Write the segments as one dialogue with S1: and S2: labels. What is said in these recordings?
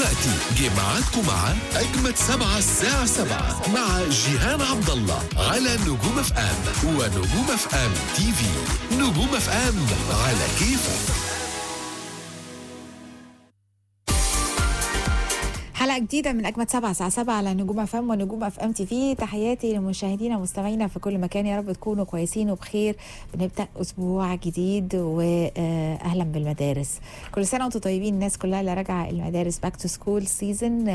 S1: دلوقتي جه ميعادكم مع أجمد سبعة الساعة سبعة مع جيهان عبد الله على نجوم اف ام ونجوم اف ام تي في نجوم اف ام على كيفك
S2: حلقة جديدة من أجمد سبعة الساعة سبعة على نجوم اف ام ونجوم اف ام تي في تحياتي لمشاهدينا ومستمعينا في كل مكان يا رب تكونوا كويسين وبخير بنبدأ أسبوع جديد وأهلا بالمدارس كل سنة وانتم طيبين الناس كلها اللي راجعة المدارس باك تو سكول سيزون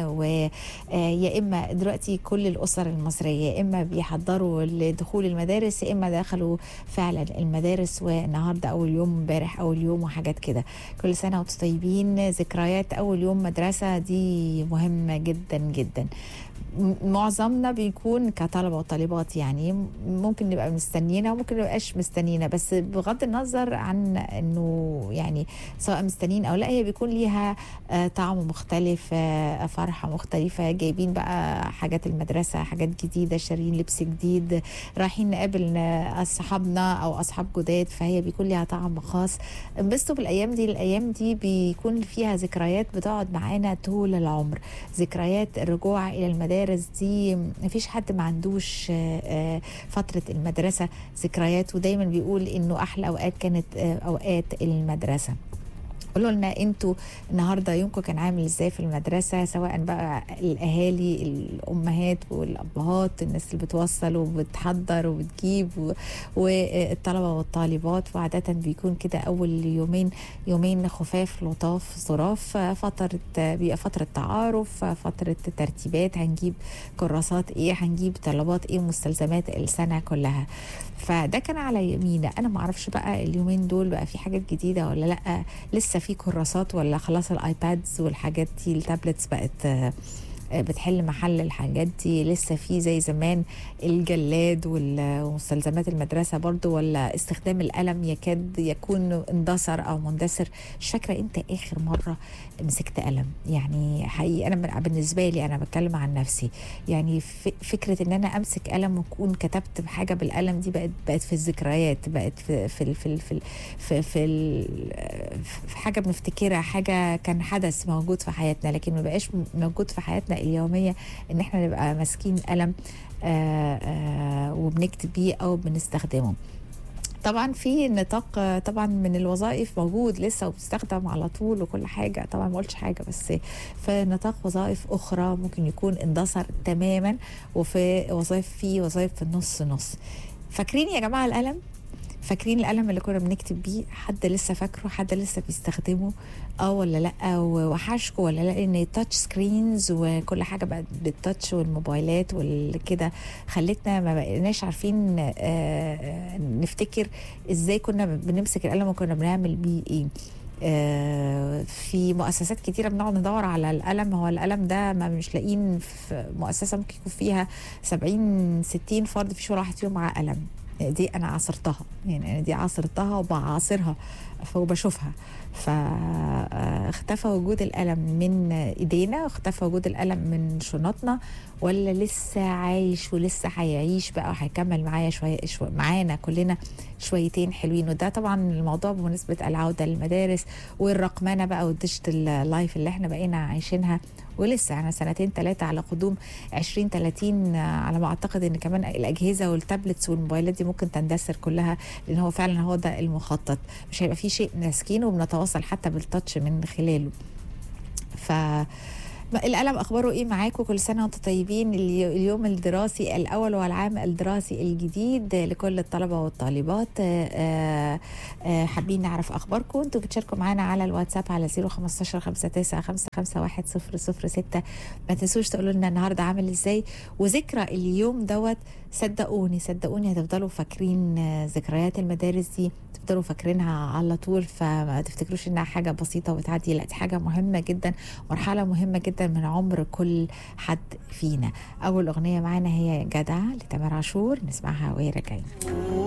S2: ويا إما دلوقتي كل الأسر المصرية يا إما بيحضروا لدخول المدارس يا إما دخلوا فعلا المدارس والنهاردة أول يوم امبارح أول يوم وحاجات كده كل سنة وانتم طيبين ذكريات أول يوم مدرسة دي مهمة جدا جدا م- معظمنا بيكون كطلبة وطالبات يعني ممكن نبقى مستنينا وممكن نبقاش مستنينا بس بغض النظر عن انه يعني سواء مستنيين او لا هي بيكون ليها آه، طعم مختلف آه، فرحة مختلفة جايبين بقى حاجات المدرسة حاجات جديدة شارين لبس جديد رايحين نقابل آه، اصحابنا او اصحاب جداد فهي بيكون ليها طعم خاص انبسطوا بالايام دي الايام دي بيكون فيها ذكريات بتقعد معانا طول العمر ذكريات الرجوع الى المدارس دي مفيش حد ما عندوش آه، آه، فتره المدرسه ذكريات ودايما بيقول انه احلى اوقات كانت آه، اوقات المدرسه قولوا لنا انتوا النهارده يومكم كان عامل ازاي في المدرسه سواء بقى الاهالي الامهات والابهات الناس اللي بتوصل وبتحضر وبتجيب و- والطلبه والطالبات وعاده بيكون كده اول يومين يومين خفاف لطاف ظراف فتره بيبقى فتره تعارف فتره ترتيبات هنجيب كراسات ايه هنجيب طلبات ايه مستلزمات السنه كلها فده كان على يمينه انا ما اعرفش بقى اليومين دول بقى في حاجات جديده ولا لا لسه في كراسات ولا خلاص الايبادز والحاجات دي التابلتس بقت آه، آه، بتحل محل الحاجات دي لسه في زي زمان الجلاد وال- ومستلزمات المدرسة برضو ولا استخدام القلم يكاد يكون اندثر أو مندثر مش فاكرة امتى آخر مرة مسكت قلم يعني حقيقي أنا من- بالنسبة لي أنا بتكلم عن نفسي يعني ف- فكرة إن أنا أمسك قلم وأكون كتبت بحاجة بالقلم دي بقت بقت في الذكريات بقت في في ال- في ال- في ال- في, في, ال- في حاجة بنفتكرها حاجة كان حدث موجود في حياتنا لكن ما بقاش موجود في حياتنا اليومية إن إحنا نبقى ماسكين قلم آه، آه، وبنكتب بيه او بنستخدمه طبعا في نطاق آه، طبعا من الوظائف موجود لسه وبتستخدم على طول وكل حاجه طبعا ما قلتش حاجه بس في نطاق وظائف اخرى ممكن يكون اندثر تماما وفي وظائف في وظائف في النص نص فاكرين يا جماعه القلم فاكرين القلم اللي كنا بنكتب بيه حد لسه فاكره حد لسه بيستخدمه اه ولا لا وحشكوا ولا لا ان التاتش سكرينز وكل حاجه بقت بالتاتش والموبايلات والكده خلتنا ما بقيناش عارفين آه، آه، نفتكر ازاي كنا بنمسك القلم وكنا بنعمل بيه ايه آه، في مؤسسات كتيره بنقعد ندور على القلم هو القلم ده ما مش لاقيين في مؤسسه ممكن يكون فيها 70 60 فرد فيش ولا واحد فيهم معاه قلم دي انا عاصرتها يعني انا دي عاصرتها وبعاصرها وبشوفها فاختفى وجود القلم من ايدينا واختفى وجود القلم من شنطنا ولا لسه عايش ولسه هيعيش بقى وهيكمل معايا شويه شوي معانا كلنا شويتين حلوين وده طبعا الموضوع بمناسبه العوده للمدارس والرقمنه بقى والديجيتال لايف اللي احنا بقينا عايشينها ولسه انا سنتين ثلاثه على قدوم 20 30 على ما اعتقد ان كمان الاجهزه والتابلتس والموبايلات دي ممكن تندثر كلها لان هو فعلا هو ده المخطط مش هيبقى في شيء ماسكينه وبنتواصل حتى بالتاتش من خلاله ف القلم اخباره ايه معاكم كل سنه وانتم طيبين اليو- اليوم الدراسي الاول والعام الدراسي الجديد لكل الطلبه والطالبات آه، آه، حابين نعرف اخباركم انتوا بتشاركوا معانا على الواتساب على 015 59 551 006 ما تنسوش تقولوا لنا النهارده عامل ازاي وذكرى اليوم دوت صدقوني صدقوني هتفضلوا فاكرين آه، ذكريات المدارس دي تفضلوا فاكرينها على طول فما تفتكروش انها حاجه بسيطه وتعدي لا دي حاجه مهمه جدا مرحله مهمه جدا من عمر كل حد فينا اول اغنيه معانا هي جدع لتامر عاشور نسمعها وهي راجعين